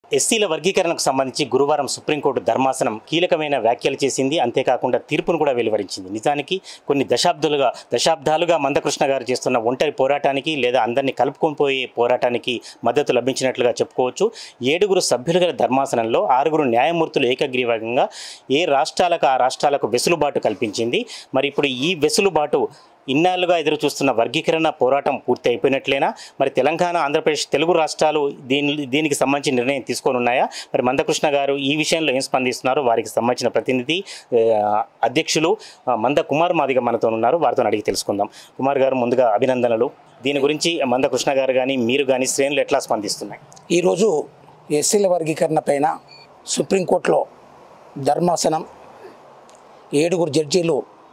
ఎస్సీల వర్గీకరణకు సంబంధించి గురువారం సుప్రీంకోర్టు ధర్మాసనం కీలకమైన వ్యాఖ్యలు చేసింది అంతేకాకుండా తీర్పును కూడా వెలువరించింది నిజానికి కొన్ని దశాబ్దాలుగా దశాబ్దాలుగా మందకృష్ణ గారు చేస్తున్న ఒంటరి పోరాటానికి లేదా అందరినీ కలుపుకొని పోయే పోరాటానికి మద్దతు లభించినట్లుగా చెప్పుకోవచ్చు ఏడుగురు సభ్యులు గల ధర్మాసనంలో ఆరుగురు న్యాయమూర్తులు ఏకగ్రీవంగా ఏ రాష్ట్రాలకు ఆ రాష్ట్రాలకు వెసులుబాటు కల్పించింది మరి ఇప్పుడు ఈ వెసులుబాటు ఇన్నాళ్ళుగా ఎదురు చూస్తున్న వర్గీకరణ పోరాటం పూర్తి అయిపోయినట్లేనా మరి తెలంగాణ ఆంధ్రప్రదేశ్ తెలుగు రాష్ట్రాలు దీని దీనికి సంబంధించి నిర్ణయం తీసుకొని ఉన్నాయా మరి మందకృష్ణ గారు ఈ విషయంలో ఏం స్పందిస్తున్నారు వారికి సంబంధించిన ప్రతినిధి ఆ, అధ్యక్షులు ఆ, మంద కుమార్ మాదిగ మనతో ఉన్నారు వారితో అడిగి తెలుసుకుందాం కుమార్ గారు ముందుగా అభినందనలు దీని గురించి మందకృష్ణ గారు కానీ మీరు కానీ శ్రేణులు ఎట్లా స్పందిస్తున్నాయి ఈరోజు ఎస్సీల వర్గీకరణ పైన సుప్రీంకోర్టులో ధర్మాసనం ఏడుగురు జడ్జీలు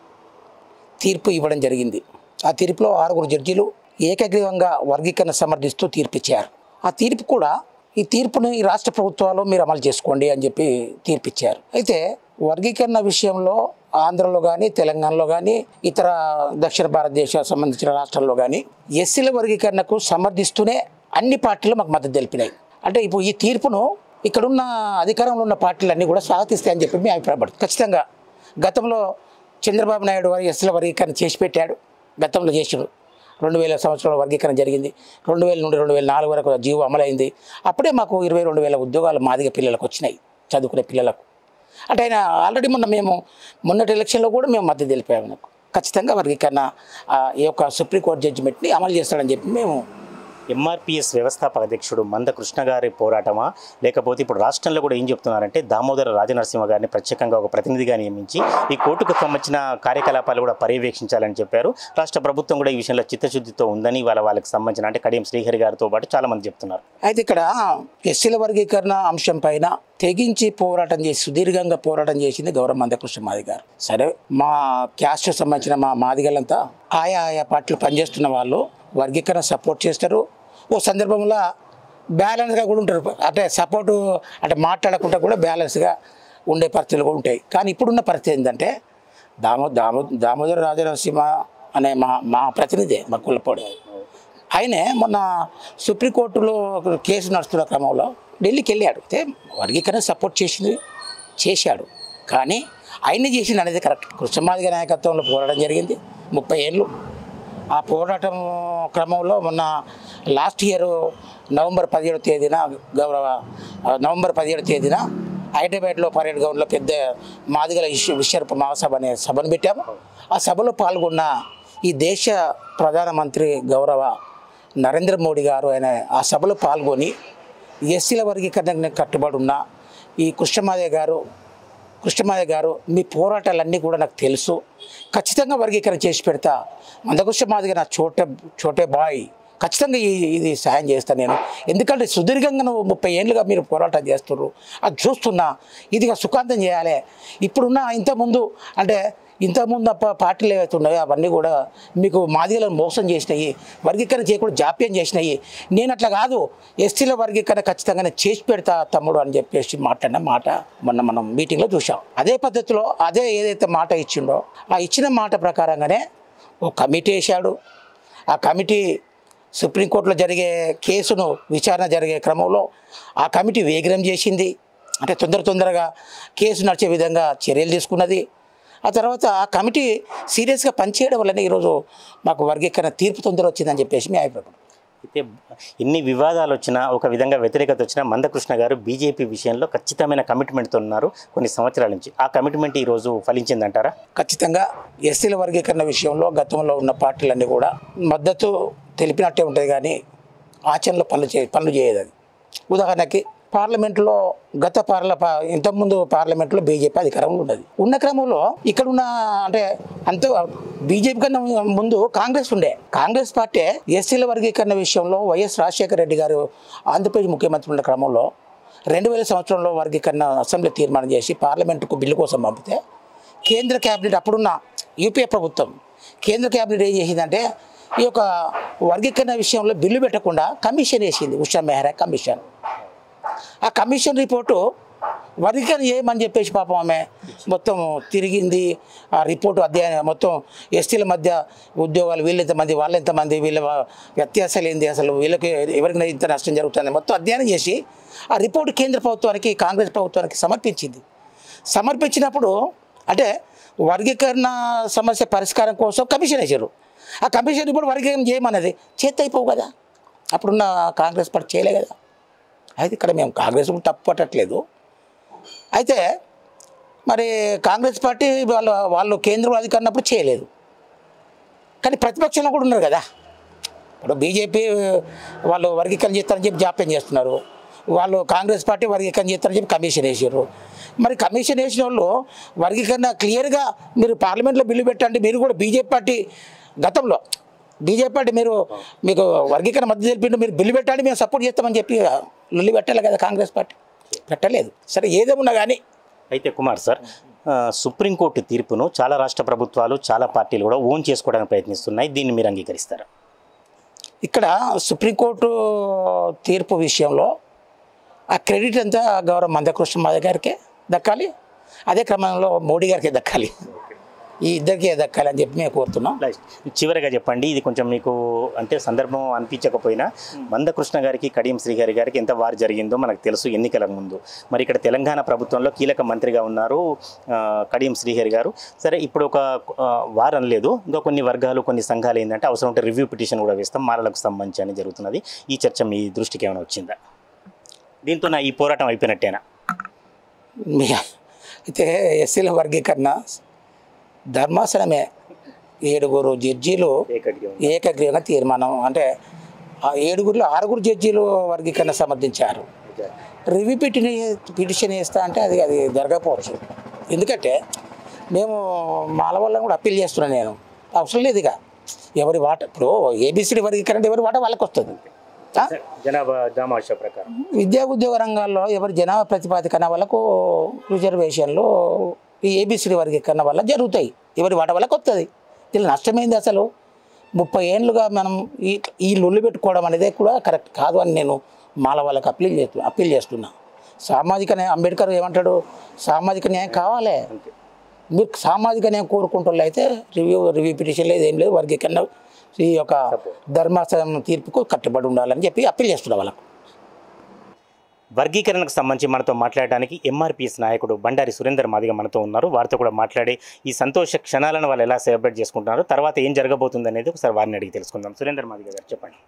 తీర్పు ఇవ్వడం జరిగింది ఆ తీర్పులో ఆరుగురు జడ్జీలు ఏకగ్రీవంగా వర్గీకరణ సమర్థిస్తూ తీర్పు ఇచ్చారు ఆ తీర్పు కూడా ఈ తీర్పును ఈ రాష్ట్ర ప్రభుత్వాలు మీరు అమలు చేసుకోండి అని చెప్పి తీర్పు ఇచ్చారు అయితే వర్గీకరణ విషయంలో ఆంధ్రలో కానీ తెలంగాణలో కానీ ఇతర దక్షిణ భారతదేశ సంబంధించిన రాష్ట్రాల్లో కానీ ఎస్సీల వర్గీకరణకు సమర్థిస్తూనే అన్ని పార్టీలు మాకు మద్దతు తెలిపినాయి అంటే ఇప్పుడు ఈ తీర్పును ఇక్కడున్న అధికారంలో ఉన్న పార్టీలన్నీ కూడా స్వాగతిస్తాయని చెప్పి మేము అభిప్రాయపడుతుంది ఖచ్చితంగా గతంలో చంద్రబాబు నాయుడు వారి ఎస్సీల వర్గీకరణ చేసి పెట్టాడు గతంలో చేసాడు రెండు వేల సంవత్సరంలో వర్గీకరణ జరిగింది రెండు వేల నుండి రెండు వేల నాలుగు వరకు జీవో అమలైంది అప్పుడే మాకు ఇరవై రెండు వేల ఉద్యోగాలు మాదిగ పిల్లలకు వచ్చినాయి చదువుకునే పిల్లలకు అంటే ఆయన ఆల్రెడీ మొన్న మేము మొన్నటి ఎలక్షన్లో కూడా మేము మద్దతు తెలిపాము నాకు ఖచ్చితంగా వర్గీకరణ ఆ, ఈ యొక్క సుప్రీంకోర్టు జడ్జిమెంట్ని అమలు చేస్తాడని చెప్పి మేము ఎంఆర్పిఎస్ వ్యవస్థాపక అధ్యక్షుడు మంద కృష్ణ గారి పోరాటమా లేకపోతే ఇప్పుడు రాష్ట్రంలో కూడా ఏం చెప్తున్నారంటే దామోదర రాజనరసింహ గారిని ప్రత్యేకంగా ఒక ప్రతినిధిగా నియమించి ఈ కోర్టుకు సంబంధించిన కార్యకలాపాలు కూడా పర్యవేక్షించాలని చెప్పారు రాష్ట్ర ప్రభుత్వం కూడా ఈ విషయంలో చిత్తశుద్ధితో ఉందని వాళ్ళ వాళ్ళకి సంబంధించిన అంటే కడియం శ్రీహరి గారితో పాటు చాలా మంది చెప్తున్నారు అయితే ఇక్కడ ఎస్సీల వర్గీకరణ అంశం పైన తెగించి పోరాటం చేసి సుదీర్ఘంగా పోరాటం చేసింది గౌరవ మందకృష్ణ మాది గారు సరే మా క్యాస్ట్ సంబంధించిన మా మాదిగలంతా ఆయా ఆయా పార్టీలు పనిచేస్తున్న వాళ్ళు వర్గీకరణ సపోర్ట్ చేస్తారు ఓ సందర్భంలో బ్యాలెన్స్గా కూడా ఉంటారు అంటే సపోర్టు అంటే మాట్లాడకుండా కూడా బ్యాలెన్స్గా ఉండే పరిస్థితులు కూడా ఉంటాయి కానీ ఇప్పుడున్న పరిస్థితి ఏంటంటే దామో దామో దామోదర రాజనరసింహ అనే మా మా ప్రతినిధి మా కుల్లపోడు ఆయనే మొన్న సుప్రీంకోర్టులో ఒక కేసు నడుస్తున్న క్రమంలో ఢిల్లీకి వెళ్ళాడు అయితే వర్గీకరణ సపోర్ట్ చేసింది చేశాడు కానీ ఆయన్ని చేసింది అనేది కరెక్ట్ కృష్ణమాదిగ నాయకత్వంలో పోరాటం జరిగింది ముప్పై ఏళ్ళు ఆ పోరాటం క్రమంలో మొన్న లాస్ట్ ఇయర్ నవంబర్ పదిహేడు తేదీన గౌరవ ఆ, నవంబర్ పదిహేడు తేదీన హైదరాబాద్లో పరేడ్ గ్రౌండ్లో పెద్ద మాదిగల విశ్వ విశ్వరూప మహాసభ అనే సభను పెట్టాము ఆ సభలో పాల్గొన్న ఈ దేశ ప్రధానమంత్రి గౌరవ నరేంద్ర మోడీ గారు ఆయన ఆ సభలో పాల్గొని ఎస్సీల వర్గీకరణకు కట్టుబడి ఉన్న ఈ కృష్ణమాదయ్య గారు కృష్ణమాదయ్య గారు మీ పోరాటాలన్నీ కూడా నాకు తెలుసు ఖచ్చితంగా వర్గీకరణ చేసి పెడతా మందకృష్ణమాదిగా నా చోటే చోటే బాయ్ ఖచ్చితంగా ఈ ఇది సాయం చేస్తాను నేను ఎందుకంటే సుదీర్ఘంగా నువ్వు ముప్పై ఏళ్ళుగా మీరు పోరాటం చేస్తున్నారు అది చూస్తున్నా ఇదిగా సుఖాంతం చేయాలి ఇప్పుడున్న ఇంతకుముందు అంటే ఇంతకుముందు ప- పార్టీలు ఏవైతే ఉన్నాయో అవన్నీ కూడా మీకు మాదిగలను మోసం చేసినాయి వర్గీకరణ చేయకుండా జాప్యం చేసినాయి నేను అట్లా కాదు ఎస్టీల వర్గీకరణ ఖచ్చితంగా నేను చేసి పెడతా తమ్ముడు అని చెప్పేసి మాట్లాడిన మాట మొన్న మనం మీటింగ్లో చూసాం అదే పద్ధతిలో అదే ఏదైతే మాట ఇచ్చిండో ఆ ఇచ్చిన మాట ప్రకారంగానే ఓ కమిటీ వేశాడు ఆ కమిటీ సుప్రీంకోర్టులో జరిగే కేసును విచారణ జరిగే క్రమంలో ఆ కమిటీ వేగరం చేసింది అంటే తొందర తొందరగా కేసు నడిచే విధంగా చర్యలు తీసుకున్నది ఆ తర్వాత ఆ కమిటీ సీరియస్గా పనిచేయడం వల్లనే ఈరోజు మాకు వర్గీకరణ తీర్పు తొందర వచ్చిందని చెప్పేసి మీ అభిప్రాయం అయితే ఎన్ని వివాదాలు వచ్చినా ఒక విధంగా వ్యతిరేకత వచ్చినా మందకృష్ణ గారు బీజేపీ విషయంలో ఖచ్చితమైన కమిట్మెంట్తో ఉన్నారు కొన్ని సంవత్సరాల నుంచి ఆ కమిట్మెంట్ ఈరోజు ఫలించిందంటారా ఖచ్చితంగా ఎస్సీల వర్గీకరణ విషయంలో గతంలో ఉన్న పార్టీలన్నీ కూడా మద్దతు తెలిపినట్టే ఉంటుంది కానీ ఆచరణలో పనులు చే పనులు చేయదు అది ఉదాహరణకి పార్లమెంట్లో గత పార్ల పా- ఇంతకుముందు పార్లమెంట్లో బీజేపీ అధికారంలో ఉన్నది ఉన్న క్రమంలో ఇక్కడ ఉన్న అంటే అంత బీజేపీ కన్నా ముందు కాంగ్రెస్ ఉండే కాంగ్రెస్ పార్టీ ఎస్సీల వర్గీకరణ విషయంలో వైఎస్ రాజశేఖర రెడ్డి గారు ఆంధ్రప్రదేశ్ ముఖ్యమంత్రి ఉన్న క్రమంలో రెండు వేల సంవత్సరంలో వర్గీకరణ అసెంబ్లీ తీర్మానం చేసి పార్లమెంటుకు బిల్లు కోసం పంపితే కేంద్ర క్యాబినెట్ అప్పుడున్న యూపీఏ ప్రభుత్వం కేంద్ర క్యాబినెట్ ఏం చేసిందంటే ఈ యొక్క వర్గీకరణ విషయంలో బిల్లు పెట్టకుండా కమిషన్ వేసింది ఉషా మెహ్రా కమిషన్ ఆ కమిషన్ రిపోర్టు వర్గీకరణ చేయమని చెప్పేసి పాపం ఆమె మొత్తం తిరిగింది ఆ రిపోర్టు అధ్యయనం మొత్తం ఎస్టీల మధ్య ఉద్యోగాలు వీళ్ళు ఎంతమంది వాళ్ళు ఎంతమంది వీళ్ళ వ్యత్యాసాలు ఏంది అసలు వీళ్ళకి ఎవరికైనా ఇంత నష్టం జరుగుతుంది మొత్తం అధ్యయనం చేసి ఆ రిపోర్టు కేంద్ర ప్రభుత్వానికి కాంగ్రెస్ ప్రభుత్వానికి సమర్పించింది సమర్పించినప్పుడు అంటే వర్గీకరణ సమస్య పరిష్కారం కోసం కమిషన్ వేసారు ఆ కమిషన్ ఇప్పుడు వర్గీకరణ చేయమన్నది చేతి అయిపోవు కదా అప్పుడున్న కాంగ్రెస్ పార్టీ చేయలే కదా అయితే ఇక్కడ మేము కాంగ్రెస్ కూడా తప్పు పట్టట్లేదు అయితే మరి కాంగ్రెస్ పార్టీ వాళ్ళ వాళ్ళు కేంద్రంలో అధికారినప్పుడు చేయలేదు కానీ ప్రతిపక్షంలో కూడా ఉన్నారు కదా ఇప్పుడు బీజేపీ వాళ్ళు వర్గీకరణ చేస్తారని చెప్పి జాప్యం చేస్తున్నారు వాళ్ళు కాంగ్రెస్ పార్టీ వర్గీకరణ చేస్తారని చెప్పి కమిషన్ వేసారు మరి కమిషన్ వేసిన వాళ్ళు వర్గీకరణ క్లియర్గా మీరు పార్లమెంట్లో బిల్లు పెట్టండి మీరు కూడా బీజేపీ పార్టీ గతంలో బీజేపీ పార్టీ మీరు మీకు వర్గీకరణ మద్దతు తెలిపిండు మీరు బిల్లు పెట్టండి మేము సపోర్ట్ చేస్తామని చెప్పి లొల్లి పెట్టాలి కదా కాంగ్రెస్ పార్టీ పెట్టలేదు సరే ఏదేమున్నా కానీ అయితే కుమార్ సార్ ఆ, సుప్రీంకోర్టు తీర్పును చాలా రాష్ట్ర ప్రభుత్వాలు చాలా పార్టీలు కూడా ఓన్ చేసుకోవడానికి ప్రయత్నిస్తున్నాయి దీన్ని మీరు అంగీకరిస్తారా ఇక్కడ సుప్రీంకోర్టు తీర్పు విషయంలో ఆ క్రెడిట్ అంతా గౌరవ మందకృష్ణ మాధవ్ గారికే దక్కాలి అదే క్రమంలో మోడీ గారికి దక్కాలి ఈ ఇద్దరికే దక్కాలి అని చెప్పి మేము కోరుతున్నాం లాస్ట్ చివరిగా చెప్పండి ఇది కొంచెం మీకు అంటే సందర్భం అనిపించకపోయినా మందకృష్ణ గారికి కడియం శ్రీగారి గారికి ఎంత వారు జరిగిందో మనకు తెలుసు ఎన్నికల ముందు మరి ఇక్కడ తెలంగాణ ప్రభుత్వంలో కీలక మంత్రిగా ఉన్నారు ఆ, కడియం శ్రీహరి గారు సరే ఇప్పుడు ఒక ఆ, వారం లేదు ఇంకా కొన్ని వర్గాలు కొన్ని సంఘాలు ఏంటంటే అవసరం ఉంటే రివ్యూ పిటిషన్ కూడా వేస్తాం మాలలకు సంబంధించి అని జరుగుతున్నది ఈ చర్చ మీ దృష్టికి ఏమైనా వచ్చిందా దీంతో నా ఈ పోరాటం అయిపోయినట్టేనా మీ అయితే ఎస్సీల వర్గీకరణ ధర్మాసనమే ఏడుగురు జడ్జీలు ఏకగ్రీవం. ఏకగ్రీవంగా తీర్మానం అంటే ఆ ఏడుగురిలో ఆరుగురు జడ్జీలు వర్గీకరణ సమర్థించారు రివ్యూ పిటిని పిటిషన్ వేస్తా అంటే అది అది జరగకపోవచ్చు ఎందుకంటే మేము మాల వల్ల కూడా అప్పీల్ చేస్తున్నాను నేను అవసరం లేదు ఇక ఎవరి వాట ఇప్పుడు ఏబిసిడి వర్గీకరణ ఎవరి వాట వాళ్ళకి వస్తుంది ఆ? జనాభా దామాష ప్రకారం విద్యా ఉద్యోగ రంగాల్లో ఎవరి జనాభా ప్రతిపాదికన వాళ్ళకు రిజర్వేషన్లు ఈ ఏబిసిడి వర్గీకరణ వల్ల జరుగుతాయి ఎవరి వాట వల్ల వస్తుంది దీనిలో నష్టమైంది అసలు ముప్పై ఏళ్ళుగా మనం ఈ ఈ లొల్లు పెట్టుకోవడం అనేది కూడా కరెక్ట్ కాదు అని నేను మాల వాళ్ళకి అప్పీల్ చేస్తు అప్పీల్ చేస్తున్నా సామాజిక న్యాయం అంబేద్కర్ ఏమంటాడు సామాజిక న్యాయం కావాలి మీరు సామాజిక న్యాయం కోరుకుంటున్న అయితే రివ్యూ రివ్యూ పిటిషన్ లేదు ఏం లేదు వర్గీకరణ ఈ యొక్క ధర్మాసనం తీర్పుకు కట్టుబడి ఉండాలని చెప్పి అప్పీల్ చేస్తున్నా వాళ్ళకు వర్గీకరణకు సంబంధించి మనతో మాట్లాడడానికి ఎంఆర్పిఎస్ నాయకుడు బండారి సురేందర్ మాదిగ మనతో ఉన్నారు వారితో కూడా మాట్లాడి ఈ సంతోష క్షణాలను వాళ్ళు ఎలా సెలబ్రేట్ చేసుకుంటున్నారు తర్వాత ఏం జరగబోతుంది అనేది ఒకసారి వారిని అడిగి తెలుసుకుందాం సురేందర్ మాదిగ గారు చెప్పండి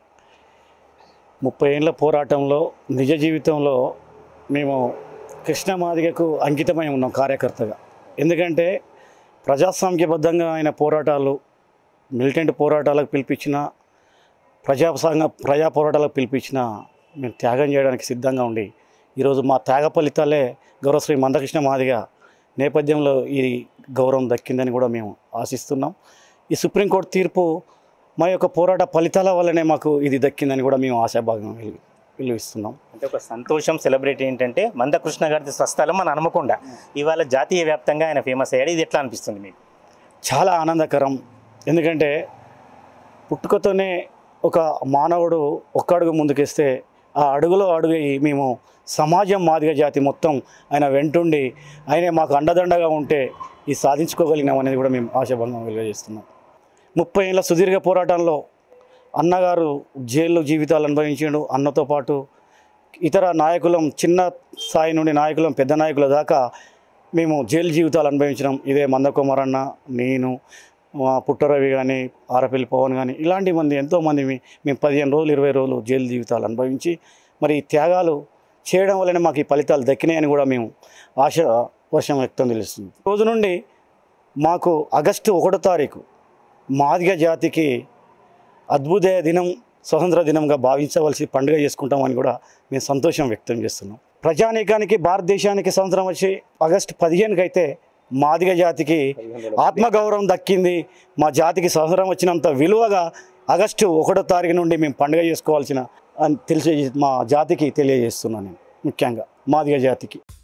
ముప్పై ఏళ్ళ పోరాటంలో నిజ జీవితంలో మేము కృష్ణమాదిగకు అంకితమై ఉన్నాం కార్యకర్తగా ఎందుకంటే ప్రజాస్వామ్యబద్ధంగా ఆయన పోరాటాలు మిలిటెంట్ పోరాటాలకు పిలిపించిన ప్రజా సంఘ ప్రజా పోరాటాలకు పిలిపించిన మేము త్యాగం చేయడానికి సిద్ధంగా ఉండి ఈరోజు మా త్యాగ ఫలితాలే గౌరవశ్రీ మందకృష్ణ మాదిగ నేపథ్యంలో ఈ గౌరవం దక్కిందని కూడా మేము ఆశిస్తున్నాం ఈ సుప్రీంకోర్టు తీర్పు మా యొక్క పోరాట ఫలితాల వల్లనే మాకు ఇది దక్కిందని కూడా మేము ఆశాభాగం వెలు- వెలువిస్తున్నాం అంటే ఒక సంతోషం సెలబ్రేట్ ఏంటంటే మందకృష్ణ గారి స్వస్థలం మన హనుమకొండ ఇవాళ జాతీయ వ్యాప్తంగా ఆయన ఫేమస్ అయ్యాడు ఇది ఎట్లా అనిపిస్తుంది మీకు చాలా ఆనందకరం ఎందుకంటే పుట్టుకతోనే ఒక మానవుడు ఒక్క అడుగు ముందుకేస్తే ఆ అడుగులో అడుగు మేము సమాజం మాదిగ జాతి మొత్తం ఆయన వెంటుండి ఆయనే మాకు అండదండగా ఉంటే ఇది సాధించుకోగలిగినాం అనేది కూడా మేము ఆశాభంగం వెలుగజేస్తున్నాం ముప్పై ఏళ్ళ సుదీర్ఘ పోరాటంలో అన్నగారు జైల్లో జీవితాలు అనుభవించాడు అన్నతో పాటు ఇతర నాయకులం చిన్న స్థాయి నుండి నాయకులం పెద్ద నాయకుల దాకా మేము జైలు జీవితాలు అనుభవించినాం ఇదే మందకుమార్ అన్న నేను మా పుట్టరవి కానీ ఆరపల్లి పవన్ కానీ ఇలాంటి మంది ఎంతోమంది మీ- మేము పదిహేను రోజులు ఇరవై రోజులు జైలు జీవితాలు అనుభవించి మరి ఈ త్యాగాలు చేయడం వల్లనే మాకు ఈ ఫలితాలు దక్కినాయని కూడా మేము ఆశ వర్షం వ్యక్తం తెలుస్తుంది రోజు నుండి మాకు ఆగస్టు ఒకటో తారీఖు మాదిగ జాతికి అద్భుత దినం స్వతంత్ర దినంగా భావించవలసి పండుగ చేసుకుంటామని కూడా మేము సంతోషం వ్యక్తం చేస్తున్నాం ప్రజానీకానికి భారతదేశానికి సంవత్సరం వచ్చి ఆగస్టు పదిహేనుకి అయితే మాదిగ జాతికి ఆత్మగౌరవం దక్కింది మా జాతికి స్వతంత్రం వచ్చినంత విలువగా ఆగస్టు ఒకటో తారీఖు నుండి మేము పండుగ చేసుకోవాల్సిన అని తెలిసే మా జాతికి తెలియజేస్తున్నాను నేను ముఖ్యంగా మాదిగ జాతికి